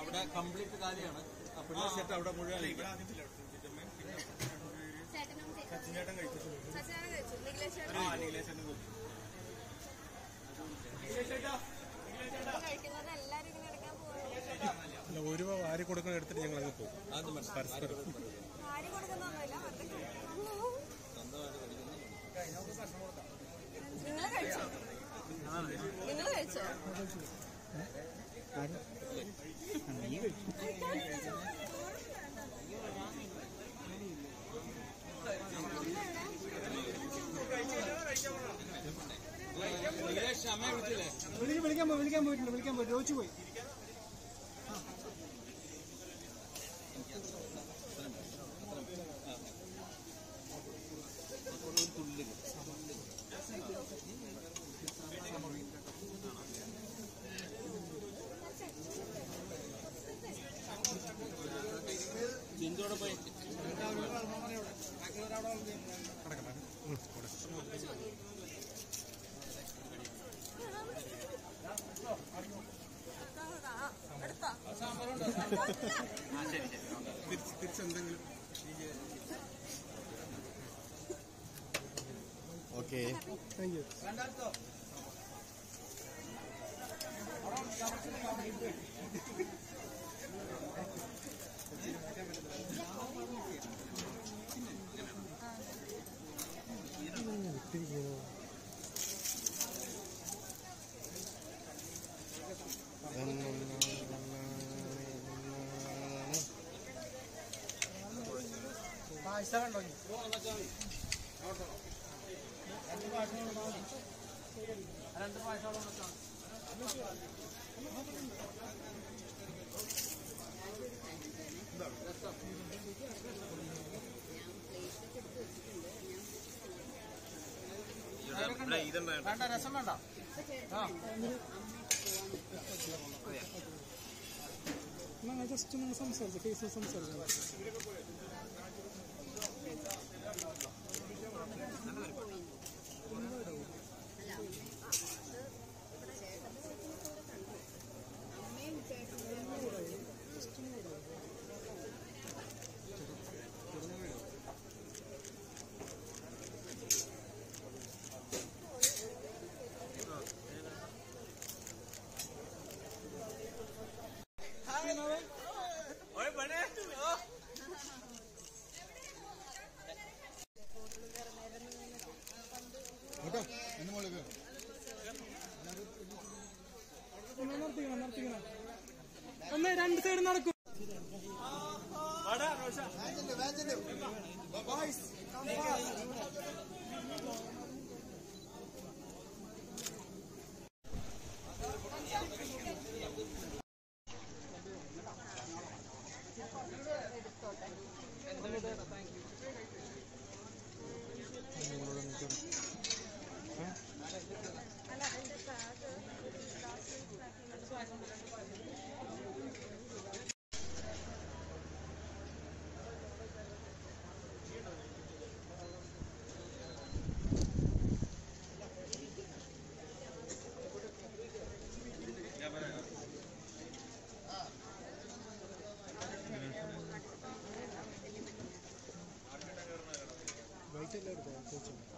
ഇവിടെ കംപ്ലീറ്റ് കാലിയാണ് അപ്പോൾ സെറ്റ് അവിടെ മുഴുവൻ ചേട്ടനും സച്ചിൻ ചേട്ടൻ കഴിച്ചു സച്ചിനാണ് കഴിച്ചു നിഖിലേഷ് ചേട്ടൻ ആ നീലേശന്റെ കഴിക്കുന്നത് എല്ലാരും ഇങ്ങനെ എടുക്കാൻ പോകുന്നു ഒരു ആര് കൊടുക്കുന്ന എടുത്തിട്ട് ഞങ്ങൾ അങ്ങ് പോകും അത് മനസ്സിലായി പരസ്പരം ആരും കൊടുക്കുന്നൊന്നുമില്ല വെറുതെ കഴിക്കുന്നു. നിങ്ങള് കഴിച്ചോ നിങ്ങള് കഴിച്ചോ നികേഷ് അമ്മയെ വിളിച്ചില്ലേ വിളിക്കാൻ വിളിക്കാൻ പോയി വിളിക്കാൻ പോയിട്ടുണ്ട് വിളിക്കാൻ പോയി രോച്ചു പോയി ചിന്തോടെ പോയി എടുത്തോ തിരിച്ചെന്തെങ്കിലും ഓക്കെ താങ്ക് യു പായസ കണ്ടോ ഇനി? രണ്ട് പായസം കൂടെ മതി. രണ്ട് പായസം കൂടെ വെക്കാം. വേണ്ട രസം വേണ്ട ആ ജസ്റ്റ് നിങ്ങൾ സംസാരിച്ചു ഫേസിൽ സംസാരിച്ചു നിർത്തിക്കണം നിർത്തിക്കണം ഒന്ന് രണ്ട് സൈഡ് നടക്കും വൈറ്റ് എല്ലാവരും